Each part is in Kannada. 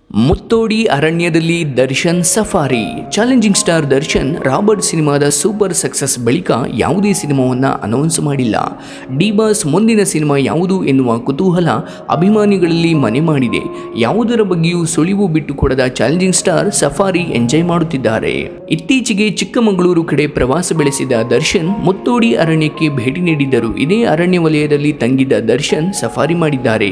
ಮುತ್ತೋಡಿ ಅರಣ್ಯದಲ್ಲಿ Darshan safari challenging star Darshan Robert ಸಿನಿಮಾದ ಸೂಪರ್ ಸಕ್ಸಸ್ ಬಳಿಕ ಯಾವುದೇ ಸಿನಿಮಾವನ್ನ ಅನೌನ್ಸ್ ಮಾಡಿಲ್ಲ ಡಿ ಬಾಸ್ ಮುಂದಿನ ಸಿನಿಮಾ ಯಾವುದು ಎನ್ನುವ ಕುತೂಹಲ ಅಭಿಮಾನಿಗಳಲ್ಲಿ ಮನೆ ಮಾಡಿದೆ ಯಾವುದರ ಬಗ್ಗೆಯೂ ಸುಳಿವು ಬಿಟ್ಟುಕೊಡದ ಚಾಲೆಂಜಿಂಗ್ ಸ್ಟಾರ್ ಸಫಾರಿ ಎಂಜಾಯ್ ಮಾಡುತ್ತಿದ್ದಾರೆ ಇತ್ತೀಚೆಗೆ ಚಿಕ್ಕಮಗಳೂರು ಕಡೆ ಪ್ರವಾಸ ಬೆಳೆಸಿದ ದರ್ಶನ್ ಮುತ್ತೋಡಿ ಅರಣ್ಯಕ್ಕೆ ಭೇಟಿ ನೀಡಿದ್ದರು ಇದೇ ಅರಣ್ಯ ವಲಯದಲ್ಲಿ ತಂಗಿದ್ದ ದರ್ಶನ್ ಸಫಾರಿ ಮಾಡಿದ್ದಾರೆ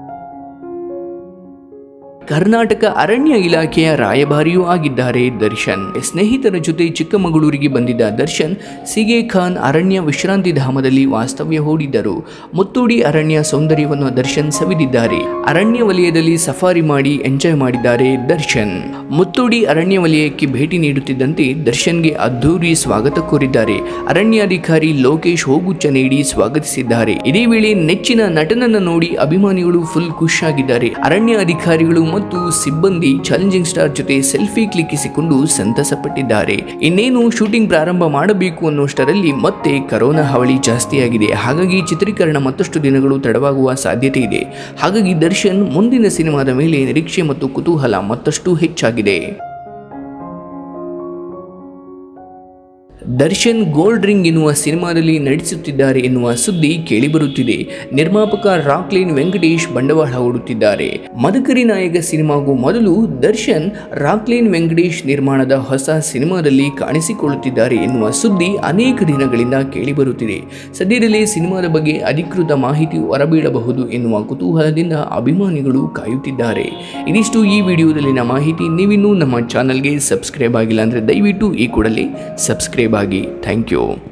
ಕರ್ನಾಟಕ ಅರಣ್ಯ ಇಲಾಖೆಯ ರಾಯಭಾರಿಯೂ ಆಗಿದ್ದಾರೆ ದರ್ಶನ್ ಸ್ನೇಹಿತರ ಜೊತೆ ಚಿಕ್ಕಮಗಳೂರಿಗೆ ಬಂದಿದ್ದ ದರ್ಶನ್ ಸಿಗೆ ಖಾನ್ ಅರಣ್ಯ ವಿಶ್ರಾಂತಿ ಧಾಮದಲ್ಲಿ ವಾಸ್ತವ್ಯ ಹೂಡಿದ್ದರು ಮುತ್ತೋಡಿ ಅರಣ್ಯ ಸೌಂದರ್ಯವನ್ನು ದರ್ಶನ್ ಸವಿದಿದ್ದಾರೆ ಅರಣ್ಯ ವಲಯದಲ್ಲಿ ಸಫಾರಿ ಮಾಡಿ ಎಂಜಾಯ್ ಮಾಡಿದ್ದಾರೆ ದರ್ಶನ್ ಮುತ್ತೋಡಿ ಅರಣ್ಯ ವಲಯಕ್ಕೆ ಭೇಟಿ ನೀಡುತ್ತಿದ್ದಂತೆ ದರ್ಶನ್ಗೆ ಅದ್ಧೂರಿ ಸ್ವಾಗತ ಕೋರಿದ್ದಾರೆ ಅರಣ್ಯಾಧಿಕಾರಿ ಲೋಕೇಶ್ ಹೋಗುಚ್ಚ ನೀಡಿ ಸ್ವಾಗತಿಸಿದ್ದಾರೆ ಇದೇ ವೇಳೆ ನೆಚ್ಚಿನ ನಟನನ್ನ ನೋಡಿ ಅಭಿಮಾನಿಗಳು ಫುಲ್ ಖುಷ್ ಆಗಿದ್ದಾರೆ ಅರಣ್ಯ ಅಧಿಕಾರಿಗಳು ಮತ್ತು ಸಿಬ್ಬಂದಿ ಚಾಲೆಂಜಿಂಗ್ ಸ್ಟಾರ್ ಜೊತೆ ಸೆಲ್ಫಿ ಕ್ಲಿಕ್ಕಿಸಿಕೊಂಡು ಸಂತಸಪಟ್ಟಿದ್ದಾರೆ ಇನ್ನೇನು ಶೂಟಿಂಗ್ ಪ್ರಾರಂಭ ಮಾಡಬೇಕು ಅನ್ನೋಷ್ಟರಲ್ಲಿ ಮತ್ತೆ ಕರೋನಾ ಹಾವಳಿ ಜಾಸ್ತಿಯಾಗಿದೆ ಹಾಗಾಗಿ ಚಿತ್ರೀಕರಣ ಮತ್ತಷ್ಟು ದಿನಗಳು ತಡವಾಗುವ ಸಾಧ್ಯತೆ ಇದೆ ಹಾಗಾಗಿ ದರ್ಶನ್ ಮುಂದಿನ ಸಿನಿಮಾದ ಮೇಲೆ ನಿರೀಕ್ಷೆ ಮತ್ತು ಕುತೂಹಲ ಮತ್ತಷ್ಟು ಹೆಚ್ಚಾಗಿದೆ ದರ್ಶನ್ ಗೋಲ್ಡ್ ರಿಂಗ್ ಎನ್ನುವ ಸಿನಿಮಾದಲ್ಲಿ ನಟಿಸುತ್ತಿದ್ದಾರೆ ಎನ್ನುವ ಸುದ್ದಿ ಕೇಳಿಬರುತ್ತಿದೆ ನಿರ್ಮಾಪಕ ರಾಕ್ಲೈನ್ ವೆಂಕಟೇಶ್ ಬಂಡವಾಳ ಹೂಡುತ್ತಿದ್ದಾರೆ ಮದಕರಿ ನಾಯಕ ಸಿನಿಮಾಗೂ ಮೊದಲು ದರ್ಶನ್ ರಾಕ್ಲೈನ್ ವೆಂಕಟೇಶ್ ನಿರ್ಮಾಣದ ಹೊಸ ಸಿನಿಮಾದಲ್ಲಿ ಕಾಣಿಸಿಕೊಳ್ಳುತ್ತಿದ್ದಾರೆ ಎನ್ನುವ ಸುದ್ದಿ ಅನೇಕ ದಿನಗಳಿಂದ ಕೇಳಿಬರುತ್ತಿದೆ ಸದ್ಯದಲ್ಲೇ ಸಿನಿಮಾದ ಬಗ್ಗೆ ಅಧಿಕೃತ ಮಾಹಿತಿ ಹೊರಬೀಳಬಹುದು ಎನ್ನುವ ಕುತೂಹಲದಿಂದ ಅಭಿಮಾನಿಗಳು ಕಾಯುತ್ತಿದ್ದಾರೆ ಇದಿಷ್ಟು ಈ ವಿಡಿಯೋದಲ್ಲಿನ ಮಾಹಿತಿ ನೀವಿನ್ನೂ ನಮ್ಮ ಚಾನಲ್ಗೆ ಸಬ್ಸ್ಕ್ರೈಬ್ ಆಗಿಲ್ಲ ಅಂದರೆ ದಯವಿಟ್ಟು ಈ ಕೂಡಲೇ ಸಬ್ಸ್ಕ್ರೈಬ್ ಆಗಿ ಥ್ಯಾಂಕ್ ಯು